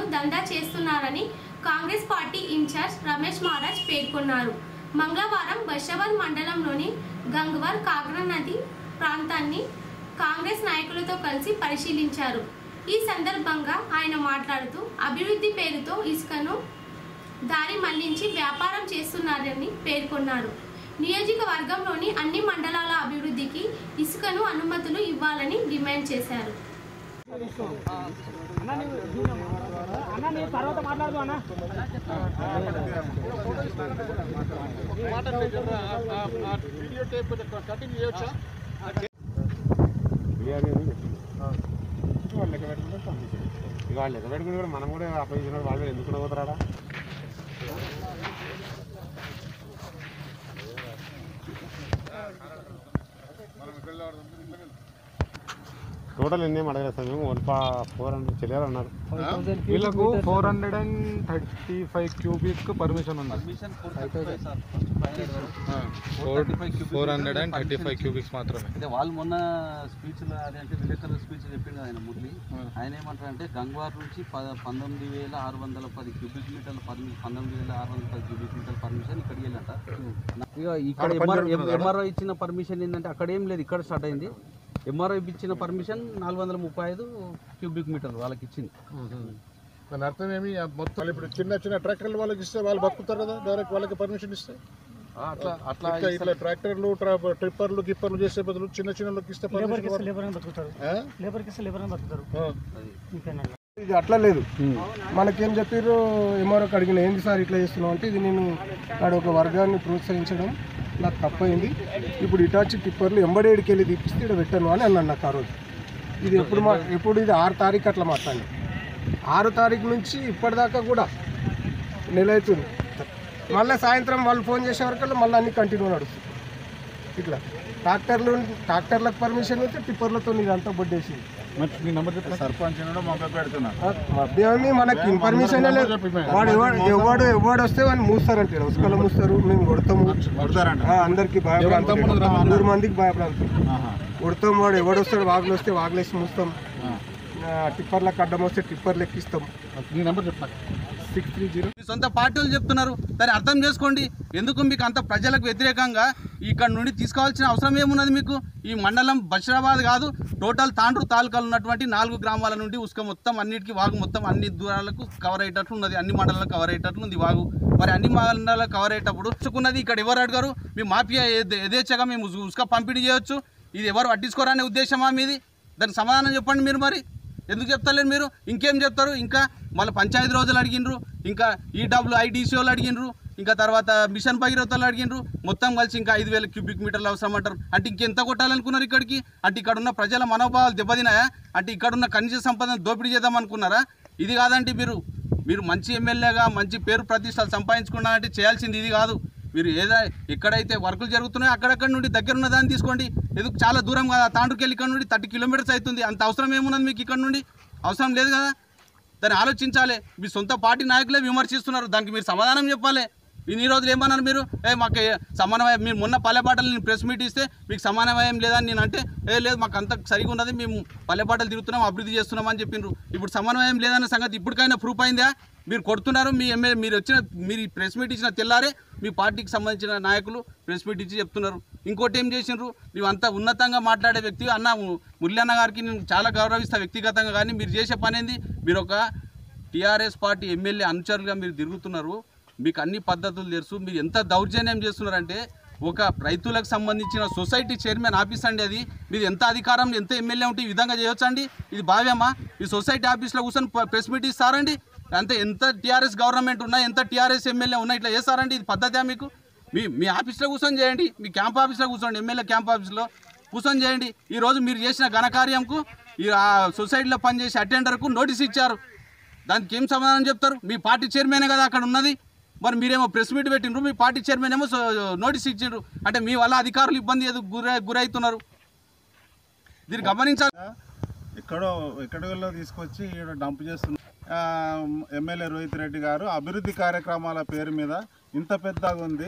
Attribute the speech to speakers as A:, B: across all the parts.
A: దందా చేస్తున్నారని Congress party incharge Ramesh Maharaj పేర్కొన్నారు మంగళవారం బషాబాద్ మండలంలోని గంగవర్ కాగ్రా నది ప్రాంతాన్ని కాంగ్రెస్ నాయకులతో కలిసి పరిశీలించారు ఈ సందర్భంగా ఆయన మాట్లాడుతూ అభివృద్ధి పేరుతో ఇసుకను దారి మళ్లించి వ్యాపారం చేస్తున్నారని పేర్కొన్నారు నియోజకవర్గంలోని అన్ని మండలాల అభివృద్ధికి ఇసుకను అనుమతులు ఇవ్వాలని డిమాండ్ చేశారు
B: ఇక వాళ్ళు లెక్క పెట్టుకుని కూడా మనం కూడా అపోజిషన్ వాళ్ళు ఎందుకు పోతారా టోటల్ ఎన్ని ఏం అడగలేదు సార్ మేము వన్ ఫోర్ హండ్రెడ్ చెల్లెలు అన్నారు
C: వీళ్ళకు four hundred and thirty five cubic permission ఉంది four hundred and thirty five cubics మాత్రమే
D: అయితే వాళ్ళు మొన్న స్పీచ్ లో అదేంటే విలేకరుల స్పీచ్ చెప్పిండు ఆయన మురళి ఆయన ఏమంటారంటే గంగవార్ నుంచి ప పంతొమ్మిది వేల ఆరు వందల పది క్యూబిక్ మీటర్ల పర్మిషన్ పంతొమ్మిది వేల ఆరు వందల పది క్యూబిక్ మీటర్ల పర్మిషన్ ఇక్కడికి వెళ్ళంట ఇక ఇక్కడ ఎంఆర్ఓ ఇచ్చిన పర్మిషన్ ఏంటంటే అక్కడ ఏం లేదు ఇక్కడ స్టార్ట్ అయింది ఎంఆర్ఓ ఇచ్చిన పర్మిషన్ నాలుగు వందల ముప్పై ఐదు క్యూబిక్ మీటర్లు వాళ్ళకి ఇచ్చింది
C: దాని అర్థం ఏమి ఆ మొత్తం ఇప్పుడు చిన్న చిన్న ట్రాక్టర్లు వాళ్ళకి ఇస్తే వాళ్ళు బతుకుతారు కదా డైరెక్ట్ వాళ్ళకి పర్మిషన్ ఇస్తే
D: అట్లా అట్లా
C: ఇట్లా ఇట్లా ట్రాక్టర్లు ట్రా- ట్రిప్పర్లు గిప్పర్లు చేసే బదులు చిన్న చిన్న వాళ్ళకి ఇస్తే permission ఆ? ఆ.
E: ఇది అట్లా లేదు మనకేం చెప్పారు ఎంఆర్ఓకి అడిగిన ఏంటి సార్ ఇట్లా చేస్తున్నావు అంటే ఇది నేను ఆడ ఒక వర్గాన్ని ప్రోత్సహించడం నాకు తప్పైంది ఇప్పుడు ఇటాచి టిప్పర్లు ఎంబడేడికి వెళ్ళి తీపిస్తే ఇక్కడ పెట్టాను అని అన్నాను నాకు ఆ రోజు ఇది ఎప్పుడు మా ఎప్పుడు ఇది ఆరు తారీఖు అట్లా మాట్లాడి ఆరు తారీఖు నుంచి ఇప్పటిదాకా కూడా నెల అవుతుంది మళ్ళీ సాయంత్రం వాళ్ళు ఫోన్ చేసే వరకు మళ్ళీ అన్ని కంటిన్యూ నడుస్తుంది ఇట్లా ట్రాక్టర్లు ట్రాక్టర్లకు పర్మిషన్ అయితే టిప్పర్లతో ఇదంతా బొడ్డేసింది
C: సర్పంచ్ మొక్క పెడుతున్నా
E: మధ్యాహ్నం మనకి ఇన్ఫర్మేషన్ లేదు వాడు ఎవడు ఎవడు ఎవడు వస్తే వాడిని మూస్తారంటే ఉసుకలు మూస్తారు మేము కొడతాము
C: కొడతారంట
E: ఆ, అందరికి భయప్రాంతం నూరు మందికి భయప్రాంతం కొడతాం వాడు ఎవడు వస్తాడు వాగులు వస్తే వాగులేసి మూస్తాం ఆ, టిప్పర్లకు అడ్డం వస్తే టిప్పర్లు ఎక్కిస్తాం
C: నీ నెంబర్ చెప్పిన
E: సిక్స్ త్రీ జీరో
D: మీ సొంత పార్టీలు చెప్తున్నారు దాన్ని అర్థం చేసుకోండి ఎందుకు మీకు అంత ప్రజలకు వ్యతిరేకంగా ఇక్కడ నుండి తీసుకోవాల్సిన అవసరం ఏమున్నది మీకు ఈ మండలం బషీరాబాద్ కాదు టోటల్ తాండ్రు తాలూకాలు ఉన్నటువంటి నాలుగు గ్రామాల నుండి ఉసుక మొత్తం అన్నిటికీ వాగు మొత్తం అన్ని దూరాలకు కవర్ అయ్యేటట్లు ఉన్నది అన్ని మండలాలకు కవర్ అయ్యేటట్లు ఉంది వాగు మరి అన్ని మండలాలకు కవర్ అయ్యేటప్పుడు ఉసుకున్నది ఇక్కడ ఎవరు అడిగారు మీ మాఫియా యథే- యథేచ్ఛగా మేము ఉసు- ఉసుక పంపిణీ చేయొచ్చు ఇది ఎవరు పట్టించుకోరనే ఉద్దేశమా మీది దానికి సమాధానం చెప్పండి మీరు మరి ఎందుకు చెప్తలేరు మీరు ఇంకేం చెప్తారు ఇంకా మళ్ళీ పంచాయతీ రోజులు అడిగినరు ఇంకా ఈడబ్ల్యూ ఐడీసీఓలు అడిగినరు ఇంకా తర్వాత మిషన్ భగీరథలు అడిగినరు మొత్తం కలిసి ఇంకా ఐదు వేల క్యూబిక్ మీటర్లు అవసరం అంటారు అంటే ఇంకెంత కొట్టాలనుకున్నారు ఇక్కడికి అంటే ఇక్కడ ఉన్న ప్రజల మనోభావాలు దెబ్బతినాయా అంటే ఇక్కడ ఉన్న ఖనిజ సంపదను దోపిడీ చేద్దాం అనుకున్నారా ఇది కాదంటే మీరు మీరు మంచి ఎమ్మెల్యేగా మంచి పేరు ప్రతిష్టలు సంపాదించుకున్నారంటే చేయాల్సింది ఇది కాదు మీరు ఏదో ఎక్కడైతే వర్కులు జరుగుతున్నాయో అక్కడక్కడ నుండి దగ్గర ఉన్న దాన్ని తీసుకోండి ఎందుకు చాలా దూరం కదా తాండ్రుకెళ్ళి ఇక్కడ నుండి థర్టీ కిలోమీటర్స్ అవుతుంది అంత అవసరం ఏమున్నది మీకు ఇక్కడ నుండి అవసరం లేదు కదా దాన్ని ఆలోచించాలి మీ సొంత పార్టీ నాయకులే విమర్శిస్తున్నారు దానికి మీరు సమాధానం చెప్పాలి ఇన్ని రోజులు ఏమన్నారు మీరు ఏ మాకు ఏ సమన్వయం మీరు మొన్న పల్లెపాటలు నేను ప్రెస్ మీట్ ఇస్తే మీకు సమన్వయం లేదని నేను అంటే ఏ లేదు మాకు అంత సరిగా ఉన్నది మేము పల్లెపాటలు తిరుగుతున్నాం అభివృద్ధి చేస్తున్నాం అని చెప్పిండ్రు ఇప్పుడు సమన్వయం లేదన్న సంగతి ఇప్పటికైనా ప్రూఫ్ అయిందా మీరు కొడుతున్నారు మీ ఎమ్మెల్యే మీరు వచ్చిన మీరు ప్రెస్ మీట్ ఇచ్చిన తెల్లారే మీ పార్టీకి సంబంధించిన నాయకులు ప్రెస్ మీట్ ఇచ్చి చెప్తున్నారు ఇంకోటి ఏం చేసిండ్రు నువ్వు అంత ఉన్నతంగా మాట్లాడే వ్యక్తి అన్న మురళి అన్న గారికి నేను చాలా గౌరవిస్తా వ్యక్తిగతంగా కానీ మీరు చేసే పని ఏంది మీరు ఒక టీఆర్ఎస్ పార్టీ ఎమ్మెల్యే అనుచరులుగా మీరు తిరుగుతున్నారు మీకు అన్ని పద్ధతులు తెలుసు మీరు ఎంత దౌర్జన్యం చేస్తున్నారంటే ఒక రైతులకు సంబంధించిన సొసైటీ చైర్మన్ ఆఫీస్ అండి అది మీరు ఎంత అధికారం ఎంత ఎమ్మెల్యే ఉంటే ఈ విధంగా చేయొచ్చండి ఇది భావ్యమా ఈ సొసైటీ ఆఫీస్లో కూర్చొని ప- ప్రెస్ మీట్ ఇస్తారండి అంతే ఎంత టీఆర్ఎస్ గవర్నమెంట్ ఉన్నా ఎంత టీఆర్ఎస్ ఎమ్మెల్యే ఉన్నా ఇట్లా చేస్తారండి ఇది పద్ధతే మీకు మీ మీ ఆఫీస్లో కూర్చొని చేయండి మీ క్యాంప్ ఆఫీస్లో కూర్చోండి ఎమ్మెల్యే క్యాంప్ ఆఫీస్లో కూర్చొని చేయండి ఈ రోజు మీరు చేసిన ఘనకార్యంకు ఈ ఆ సొసైటీలో పనిచేసే అటెండర్కు నోటీస్ ఇచ్చారు దానికి ఏం సమాధానం చెప్తారు మీ పార్టీ చైర్మనే కదా అక్కడ ఉన్నది మరి మీరేమో ప్రెస్ మీట్ పెట్టిండ్రు మీ పార్టీ చైర్మన్ ఏమో సో- నోటీస్ ఇచ్చిండ్రు అంటే మీ వల్ల అధికారులు ఇబ్బంది ఎదురు గురై గురవుతున్నారు దీన్ని గమనించాలి
F: ఎక్కడో ఎక్కడిలో తీసుకొచ్చి ఈడ డంప్ చేస్తున్నారు ఎమ్మెల్యే రోహిత్ రెడ్డి గారు అభివృద్ధి కార్యక్రమాల పేరు మీద ఇంత పెద్దగా ఉంది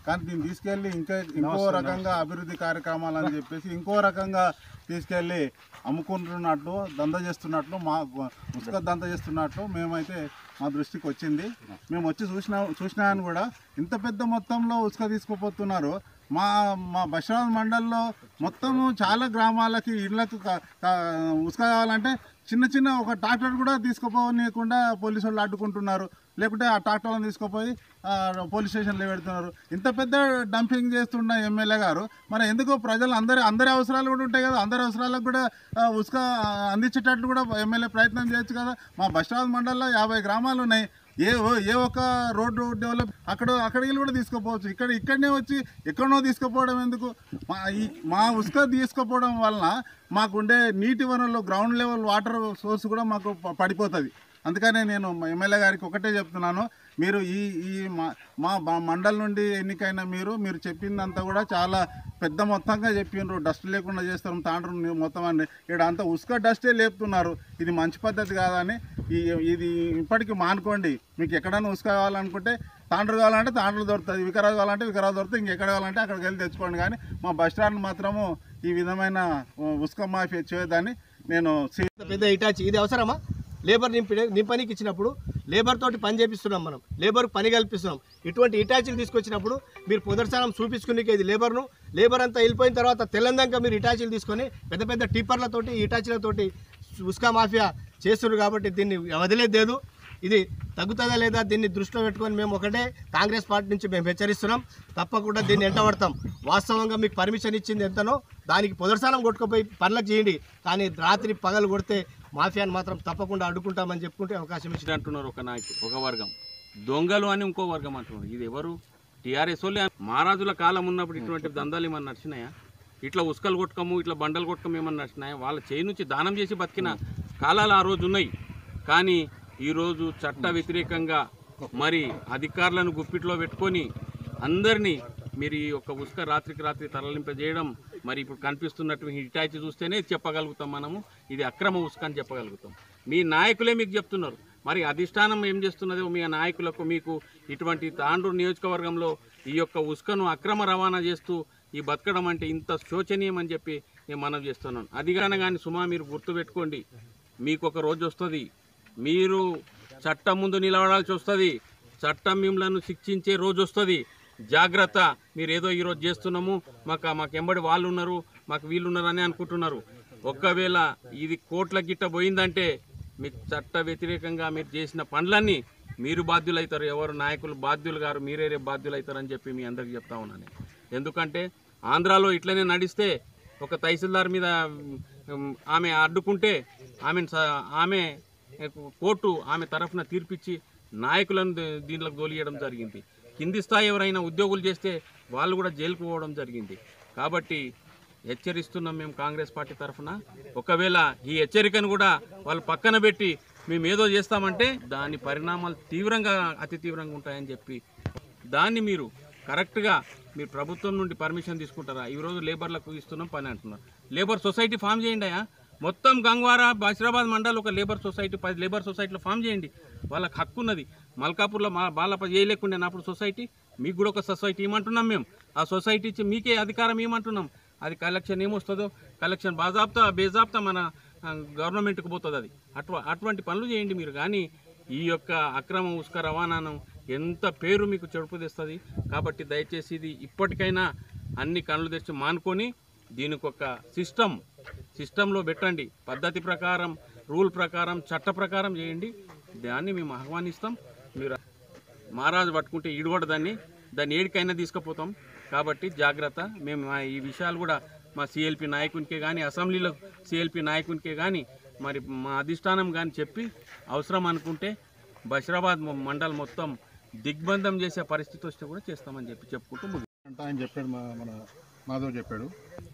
F: కానీ దీన్ని తీసుకెళ్ళి ఇంకా ఇంకో రకంగా అభివృద్ధి కార్యక్రమాలు అని చెప్పేసి ఇంకో రకంగా తీసుకెళ్ళి అమ్ముకుంటున్నట్లు దంద చేస్తున్నట్లు మా ఉసుక దంద చేస్తున్నట్లు మేమైతే మా దృష్టికి వచ్చింది మేము వచ్చి చూసినా చూసినా అని కూడా ఇంత పెద్ద మొత్తంలో ఉసుక తీసుకుపోతున్నారు మా మా బషాద్ మండల్లో మొత్తము చాలా గ్రామాలకి ఇళ్లకు క- క- ఉసుక కావాలంటే చిన్న చిన్న ఒక ట్రాక్టర్ కూడా తీసుకుపోనీయకుండా పోలీసు వాళ్ళు అడ్డుకుంటున్నారు లేకుంటే ఆ ట్రాక్టర్లను తీసుకుపోయి ఆ, పోలీస్ స్టేషన్లో పెడుతున్నారు ఇంత పెద్ద డంపింగ్ చేస్తున్న ఎమ్మెల్యే గారు మరి ఎందుకు ప్రజలు అందరి అందరి అవసరాలు కూడా ఉంటాయి కదా అందరి అవసరాలకు కూడా ఆ, ఉసుక ఆ, అందించేటట్లు కూడా ఎమ్మెల్యే ప్రయత్నం చేయొచ్చు కదా మా బస్టాండ్ మండలంలో యాభై గ్రామాలు ఉన్నాయి ఏ ఓ- ఏ ఒక్క రోడ్డు డెవలప్ అక్కడ అక్కడికి కూడా తీసుకుపోవచ్చు ఇక్కడ ఇక్కడనే వచ్చి ఎక్కడనో తీసుకుపోవడం ఎందుకు మా ఈ మా ఉసుక తీసుకుపోవడం వలన మాకుండే నీటి వనరులు గ్రౌండ్ లెవెల్ వాటర్ సోర్స్ కూడా మాకు ప- పడిపోతుంది అందుకనే నేను మా ఎమ్మెల్యే గారికి ఒకటే చెప్తున్నాను మీరు ఈ ఈ మా మా మా మండల్ నుండి ఎన్నికైన మీరు మీరు చెప్పిందంతా కూడా చాలా పెద్ద మొత్తంగా చెప్పిండ్రు డస్ట్ లేకుండా చేస్తాం తాండ్రు ని- మొత్తం అని ఇక్కడ అంతా ఉసుక డస్టే లేపుతున్నారు ఇది మంచి పద్ధతి కాదని ఈ ఇది ఇప్పటికి మానుకోండి మీకు ఎక్కడైనా ఉసుక కావాలనుకుంటే తాండ్రు కావాలంటే తాండ్రు దొరుకుతుంది వికరాలు కావాలంటే వికరాలు దొరుకుతుంది ఇంకెక్కడ కావాలంటే అక్కడికి వెళ్ళి తెచ్చుకోండి కానీ మా బస్ స్టాండ్ మాత్రము ఈ విధమైన ఉసుక మాఫీ చేయదని నేను సి-
G: ఇంత పెద్ద ఇటాచి ఇది అవసరమా లేబర్ నింపి నింపనీకి ఇచ్చినప్పుడు లేబర్ తోటి పని చేపిస్తున్నాం మనం లేబర్ పని కల్పిస్తున్నాం ఇటువంటి ఇటాచీలు తీసుకొచ్చినప్పుడు మీరు ప్రదర్శనం చూపించుకునే ఇది లేబర్ను లేబర్ అంతా వెళ్ళిపోయిన తర్వాత తెల్లందాక మీరు ఇటాచీలు తీసుకొని పెద్ద పెద్ద టిప్పర్లతోటి ఇటాచీలతోటి ఉస్కా మాఫియా చేస్తున్నారు కాబట్టి దీన్ని వదిలేదు ఇది తగ్గుతుందా లేదా దీన్ని దృష్టిలో పెట్టుకొని మేము ఒకటే కాంగ్రెస్ పార్టీ నుంచి మేము హెచ్చరిస్తున్నాం తప్పకుండా దీన్ని ఎంటబడతాం వాస్తవంగా మీకు పర్మిషన్ ఇచ్చింది ఎంతనో దానికి పొదర్శానం కొట్టుకుపోయి పనులకు చేయండి కానీ రాత్రి పగలు కొడితే మాఫియాని మాత్రం తప్పకుండా అడ్డుకుంటామని చెప్పుకుంటే అవకాశం ఇచ్చింది
H: ఇది అంటున్నారు ఒక నాయకుడు ఒక వర్గం దొంగలు అని ఇంకో వర్గం అంటున్నారు ఇది ఎవరు టీఆర్ఎస్ వాళ్ళే మహారాజుల కాలం ఉన్నప్పుడు ఇటువంటి దందాలు ఏమన్నా నడిచినాయా ఇట్లా ఉసుకలు కొట్టుకము ఇట్లా బండలు కొట్టుకము ఏమన్నా నడిచినాయా వాళ్ళ చేయి నుంచి దానం చేసి బతికిన కాలాలు ఆ రోజు ఉన్నాయి కానీ ఈరోజు చట్ట వ్యతిరేకంగా మరి అధికారులను గుప్పిట్లో పెట్టుకొని అందరినీ మీరు ఈ యొక్క ఉసుక రాత్రికి రాత్రి తరలింపజేయడం మరి ఇప్పుడు కనిపిస్తున్నట్టు హిటాచి చూస్తేనే చెప్పగలుగుతాం మనము ఇది అక్రమ ఉసుక అని చెప్పగలుగుతాం మీ నాయకులే మీకు చెప్తున్నారు మరి అధిష్టానం ఏం చేస్తున్నదో మీ నాయకులకు మీకు ఇటువంటి తాండ్రు నియోజకవర్గంలో ఈ యొక్క ఉసుకను అక్రమ రవాణా చేస్తూ ఈ బతకడం అంటే ఇంత శోచనీయం అని చెప్పి నేను మనవి చేస్తున్నాను అది కానీ సుమా మీరు గుర్తుపెట్టుకోండి మీకు ఒక రోజు వస్తుంది మీరు చట్టం ముందు నిలబడాల్సి వస్తుంది చట్టం మిమ్మల్ని శిక్షించే రోజు వస్తుంది జాగ్రత్త మీరు ఏదో ఈరోజు చేస్తున్నాము మాకు మాకు ఎంబడి వాళ్ళు ఉన్నారు మాకు వీళ్ళు ఉన్నారు అని అనుకుంటున్నారు ఒకవేళ ఇది కోట్ల గిట్ట పోయిందంటే మీ చట్ట వ్యతిరేకంగా మీరు చేసిన పనులన్నీ మీరు బాధ్యులవుతారు ఎవరు నాయకులు బాధ్యులు గారు మీరే రేపు బాధ్యులు అవుతారని చెప్పి మీ అందరికి చెప్తా ఉన్నాను ఎందుకంటే ఆంధ్రాలో ఇట్లనే నడిస్తే ఒక తహసీల్దార్ మీద ఉమ్, ఆమె అడ్డుకుంటే ఆమె ఆమె కోర్టు ఆమె తరఫున తీర్పిచ్చి నాయకులను దీ- దీంట్లోకి తోలియడం జరిగింది కింది స్థాయి ఎవరైనా ఉద్యోగులు చేస్తే వాళ్ళు కూడా జైలుకు పోవడం జరిగింది కాబట్టి హెచ్చరిస్తున్నాం మేము కాంగ్రెస్ పార్టీ తరఫున ఒకవేళ ఈ హెచ్చరికను కూడా వాళ్ళు పక్కన పెట్టి మేము ఏదో చేస్తామంటే దాని పరిణామాలు తీవ్రంగా అతి తీవ్రంగా ఉంటాయని చెప్పి దాన్ని మీరు కరెక్ట్గా మీరు ప్రభుత్వం నుండి పర్మిషన్ తీసుకుంటారా ఈరోజు లేబర్లకు ఇస్తున్నాం పని అంటున్నారు లేబర్ సొసైటీ ఫామ్ చేయండి అయ్యా మొత్తం గంగ్వారా బషీరాబాద్ మండల్ ఒక లేబర్ సొసైటీ పది లేబర్ సొసైటీలో ఫామ్ చేయండి వాళ్ళకి హక్కు ఉన్నది మల్కాపూర్లో మా బాలప చేయలేకుండా అప్పుడు సొసైటీ మీకు కూడా ఒక సొసైటీ ఇవ్వమంటున్నాం మేము ఆ సొసైటీ ఇచ్చి మీకే అధికారం ఇవ్వమంటున్నాం అది కలెక్షన్ ఏమొస్తుందో కలెక్షన్ బాజాబ్తా బేజాబ్తా మన ఆ, గవర్నమెంట్కి పోతుంది అది అటు అటువంటి పనులు చేయండి మీరు కానీ ఈ యొక్క అక్రమ ఉసుక రవాణాను ఎంత పేరు మీకు చెడుపు తెస్తుంది కాబట్టి దయచేసి ఇది ఇప్పటికైనా అన్ని కళ్ళు తెచ్చి మానుకొని దీనికి ఒక సిస్టమ్ సిస్టంలో పెట్టండి పద్ధతి ప్రకారం రూల్ ప్రకారం చట్ట ప్రకారం చేయండి దాన్ని మేము ఆహ్వానిస్తాం మీరు మహారాజు పట్టుకుంటే ఈడవడ దాన్ని దాన్ని ఏడికైనా తీసుకుపోతాం కాబట్టి జాగ్రత్త మేము మా ఈ విషయాలు కూడా మా సిఎల్పి నాయకునికే కానీ అసెంబ్లీలో సిఎల్పి నాయకునికే కానీ మరి మా అధిష్టానం కానీ చెప్పి అవసరం అనుకుంటే బషీరాబాద్ మ- మండల్ మొత్తం దిగ్బంధం చేసే పరిస్థితి వస్తే కూడా చేస్తామని చెప్పి చెప్పుకుంటూ ముగి
C: అంటే ఆయన చెప్పాడు మా మన మాధవ్ చెప్పాడు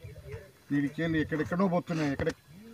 C: వీడికెళ్ళి ఎక్కడెక్కడో పోతున్నాయి ఎక్కడ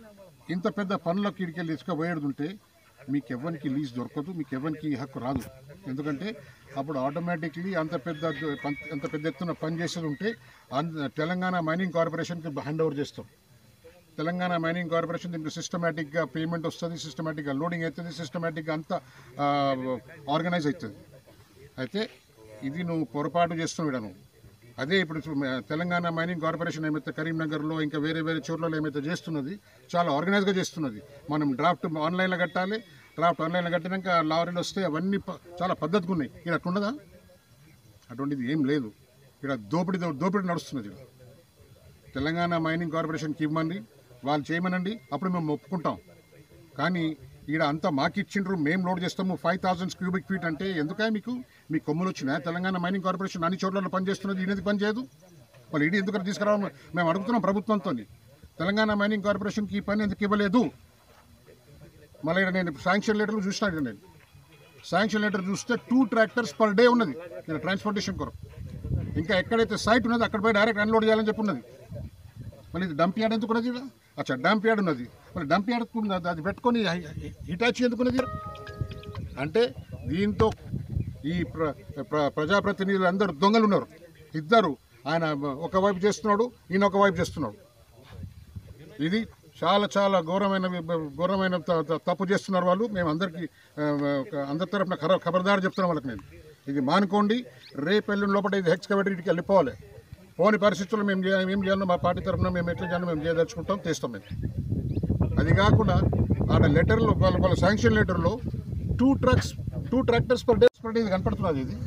C: ఇంత పెద్ద పనులకు వీడికెళ్ళి తీసుకుపోయేది ఉంటే మీకు ఎవరికి లీజ్ దొరకదు మీకు ఎవరికి హక్కు రాదు ఎందుకంటే అప్పుడు ఆటోమేటిక్లీ అంత పెద్ద అంత పెద్ద ఎత్తున పని చేసేది ఉంటే ఆంధ్ర- తెలంగాణ మైనింగ్ కార్పొరేషన్కి హ్యాండ్ ఓవర్ చేస్తాం తెలంగాణ మైనింగ్ కార్పొరేషన్ దీనికి సిస్టమేటిక్గా పేమెంట్ వస్తుంది సిస్టమేటిక్గా లోడింగ్ అవుతుంది సిస్టమేటిక్గా అంతా ఆర్గనైజ్ అవుతుంది అయితే ఇది నువ్వు పొరపాటు చేస్తున్నావు నువ్వు అదే ఇప్పుడు చూ- మ- తెలంగాణ మైనింగ్ కార్పొరేషన్ ఏమైతే కరీంనగర్లో ఇంకా వేరే వేరే చోట్లలో ఏమైతే చేస్తున్నది చాలా ఆర్గనైజ్గా చేస్తున్నది మనం డ్రాఫ్ట్ ఆన్లైన్లో కట్టాలి డ్రాఫ్ట్ ఆన్లైన్లో కట్టినాక లారీలు వస్తే అవన్నీ ప- చాలా పద్ధతిగా ఉన్నాయి ఇక్కడ అట్లుండదా అటువంటిది ఏం లేదు ఇక్కడ దోపిడీ దోపిడీ నడుస్తున్నది ఇక్కడ. తెలంగాణ మైనింగ్ కార్పొరేషన్కి ఇవ్వమండి వాళ్ళు చేయమనండి అప్పుడు మేము ఒప్పుకుంటాం కానీ ఈడ అంతా మాకు ఇచ్చిండ్రు మేము లోడ్ చేస్తాము ఫైవ్ థౌసండ్ క్యూబిక్ ఫీట్ అంటే ఎందుకే మీకు మీ కొమ్ములు వచ్చినాయి తెలంగాణ మైనింగ్ కార్పొరేషన్ అన్ని చోట్ల పనిచేస్తున్నది ఈయనది పని చేయదు వాళ్ళు ఈడీ ఎందుకు తీసుకురావడం మేము అడుగుతున్నాం ప్రభుత్వంతో తెలంగాణ మైనింగ్ కార్పొరేషన్కి ఈ పని ఎందుకు ఇవ్వలేదు మళ్ళీ ఈడ నేను శాంక్షన్ లెటర్లు చూసినా ఈడ నేను శాంక్షన్ లెటర్ చూస్తే టూ ట్రాక్టర్స్ పర్ డే ఉన్నది ఇక్కడ ట్రాన్స్పోర్టేషన్ కొరకు ఇంకా ఎక్కడైతే సైట్ ఉన్నది అక్కడ పోయి డైరెక్ట్ అన్లోడ్ చేయాలని చెప్పి ఉన్నది మళ్ళీ ఇది డంప్ యార్డ్ ఎందుకు ఉన్నది ఈడ? అచ్చా డంప్ యార్డ్ ఉన్నది మరి డంప్ యార్డ్ ఉన్నది అది పెట్టుకొని హిటాచి ఎందుకు ఉన్నది ఈడ? అంటే దీంతో ఈ ప్ర ప్ర- ప్రజాప్రతినిధులు అందరు దొంగలు ఉన్నారు ఇద్దరు ఆయన ఒక వైపు చేస్తున్నాడు ఈయన ఒక వైపు చేస్తున్నాడు ఇది చాలా చాలా ఘోరమైన ఘోరమైన త- త- తప్పు చేస్తున్నారు వాళ్ళు మేము అందరికీ ఆ, ఒక అందరి తరపున ఖర ఖబర్దారు చెప్తున్నాం వాళ్ళకి నేను ఇది మానుకోండి రేపు ఎల్లుండి లోపల ఇది ఎక్స్కవేటరీకి వెళ్ళిపోవాలి పోని పరిస్థితుల్లో మేము చేయ- ఏం చేయాలో మా పార్టీ తరఫున మేము ఎట్లా చేయాలో మేము చేయదలుచుకుంటాం తీస్తాం మేము అది కాకుండా ఆడ లెటర్లో వాళ్ళ వాళ్ళ శాంక్షన్ లెటర్లో two trucks two tractors per days per day ఇది కనపడుతున్నది ఇది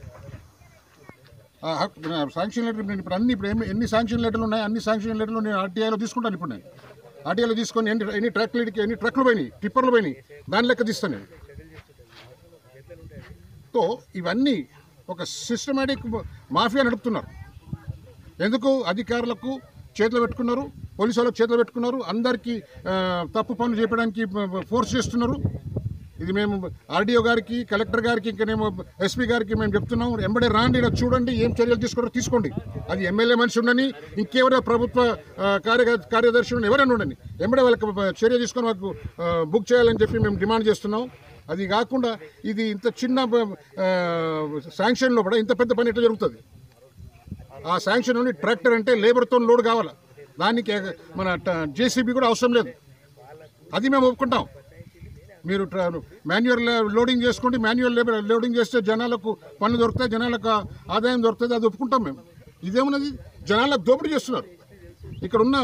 C: ఆ హక్- నా శాంక్షన్ లెటర్ నేను ఇప్పుడు అన్ని ఇప్పుడు ఎన్ని- ఎన్ని శాంక్షన్ లెటర్లు ఉన్నాయి అన్ని శాంక్షన్ లెటర్లు నేను ఆర్టీఐలో తీసుకుంటాను ఇప్పుడు నేను ఆర్టీఐలో తీసుకొని ఎన్ని ఎన్ని ట్రక్లకి ఎన్ని ట్రక్లు పోయినాయి టిప్పర్లు పోయినాయి దాని లెక్క తీస్తాను నేను సో ఇవన్నీ ఒక సిస్టమేటిక్ మాఫియా నడుపుతున్నారు ఎందుకు అధికారులకు చేతులు పెట్టుకున్నారు పోలీసు వాళ్ళకి చేతులు పెట్టుకున్నారు అందరికీ ఆ, తప్పు పనులు చేయడానికి ఫోర్స్ చేస్తున్నారు ఇది మేము ఆర్డీఓ గారికి కలెక్టర్ గారికి ఇంకా మేము ఎస్పీ గారికి మేము చెప్తున్నాం ఎంబడే రాండి ఇలా చూడండి ఏం చర్యలు తీసుకుంటారో తీసుకోండి అది ఎమ్మెల్యే మనిషి ఉండని ఇంకెవరో ప్రభుత్వ ఆ, కార్య కార్యదర్శి ఉండని ఎవరైనా ఉండని ఎంబడే వాళ్ళకి చర్య తీసుకొని వాళ్ళకు ఆ, బుక్ చేయాలని చెప్పి మేము డిమాండ్ చేస్తున్నాం అది కాకుండా ఇది ఇంత చిన్న ఆ, శాంక్షన్లో కూడా ఇంత పెద్ద పని ఎట్లా జరుగుతుంది ఆ శాంక్షన్ ఓన్లీ ట్రాక్టర్ అంటే లేబర్తో లోడ్ కావాలి దానికి మన జేసీబీ కూడా అవసరం లేదు అది మేము ఒప్పుకుంటాం మీరు మాన్యువల్ లోడింగ్ చేసుకోండి మాన్యువల్ లేబర్ లోడింగ్ చేస్తే జనాలకు పనులు దొరుకుతాయి జనాలకు ఆదాయం దొరుకుతుంది అది ఒప్పుకుంటాం మేము ఇదేమున్నది జనాలకు దోపిడీ చేస్తున్నారు ఇక్కడ ఉన్న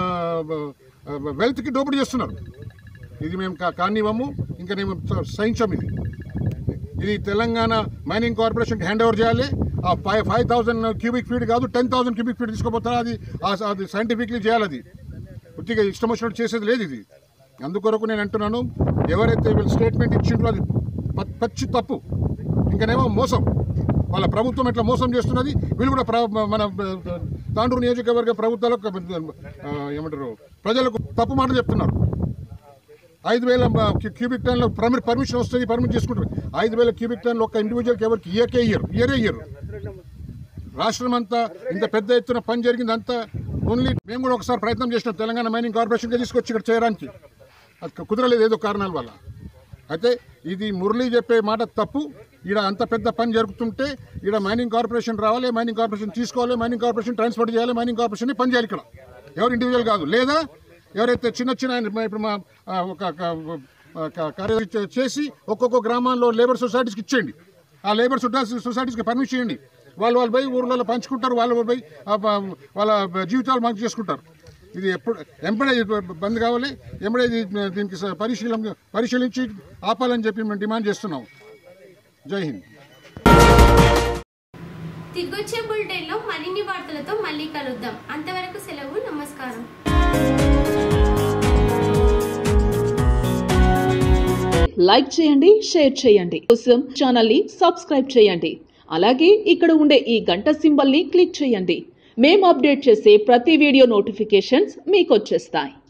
C: వెల్త్కి దోపిడీ చేస్తున్నారు ఇది మేము కా- కానివ్వము ఇంకా మేము సహించాం ఇది ఇది తెలంగాణ మైనింగ్ కార్పొరేషన్కి హ్యాండ్ ఓవర్ చేయాలి ఆ five five thousand cubic feet కాదు టెన్ థౌసండ్ క్యూబిక్ ఫీట్ తీసుకోపోతారా అది ఆ- అది సైంటిఫిక్లీ చేయాలి అది పూర్తిగా ఇష్టం వచ్చినట్టు చేసేది లేదు ఇది అందుకొరకు నేను అంటున్నాను ఎవరైతే వీళ్ళు స్టేట్మెంట్ ఇచ్చిండ్రో అది ప- పచ్చి తప్పు ఇంకనేమో మోసం వాళ్ళ ప్రభుత్వం ఎట్లా మోసం చేస్తున్నది వీళ్ళు కూడా ప్ర- మన తాండూరు నియోజకవర్గ ప్రభుత్వాలకు ఆ, ఏమంటారు ప్రజలకు తప్పు మాటలు చెప్తున్నారు ఐదు వేల క్యూబిక్ టన్లో పర్మి పర్మిషన్ వస్తుంది పర్మిట్ చేసుకుంటారు ఐదు వేల క్యూబిక్ టన్లు ఒక ఇండివిజువల్కి ఎవరికి ఇయర్కే ఇయర్ ఇయరే ఇయర్ రాష్ట్రం అంతా ఇంత పెద్ద ఎత్తున పని జరిగింది అంతా ఓన్లీ మేము కూడా ఒకసారి ప్రయత్నం చేసినాం తెలంగాణ మైనింగ్ కార్పొరేషన్గా తీసుకొచ్చి ఇక్కడ చేయడానికి అది కుదరలేదు ఏదో కారణాల వల్ల అయితే ఇది మురళి చెప్పే మాట తప్పు ఈడ అంత పెద్ద పని జరుగుతుంటే ఈడ మైనింగ్ కార్పొరేషన్ రావాలి మైనింగ్ కార్పొరేషన్ తీసుకోవాలి మైనింగ్ కార్పొరేషన్ ట్రాన్స్పోర్ట్ చేయాలి మైనింగ్ కార్పొరేషన్ పని చేయాలి ఇక్కడ ఎవరు ఇండివిజువల్ కాదు లేదా ఎవరైతే చిన్న చిన్న ఆయన ఇప్పుడు మా ఆ, ఒక ఒక, ఒక కార్యదర్శి చే- చేసి ఒక్కొక్క గ్రామాల్లో లేబర్ సొసైటీస్కి ఇచ్చేయండి ఆ లేబర్ సొసైటీస్కి పర్మిషన్ ఇవ్వండి వాళ్ళు వాళ్ళు పోయి ఊర్లలో పంచుకుంటారు వాళ్ళు పోయి ఆ, బ- వాళ్ళ జీవితాలు మంచి చేసుకుంటారు ఇది ఎప్పుడు ఎంబడే ఇది బంద్ కావాలి ఎంబడే ఇది దీనికి స- పరిశీలన పరిశీలించి ఆపాలని చెప్పి మేము డిమాండ్ చేస్తున్నాం జై హింద్
A: తిరిగొచ్చే బులెటిన్లో మరిన్ని వార్తలతో మళ్ళీ కలుద్దాం అంతవరకు సెలవు నమస్కారం
I: లైక్ చేయండి షేర్ చేయండి కోసం ఛానల్ ని సబ్స్క్రైబ్ చేయండి అలాగే ఇక్కడ ఉండే ఈ గంట సింబల్ ని క్లిక్ చేయండి మేము అప్డేట్ చేసే ప్రతి వీడియో నోటిఫికేషన్స్ మీకు వచ్చేస్తాయి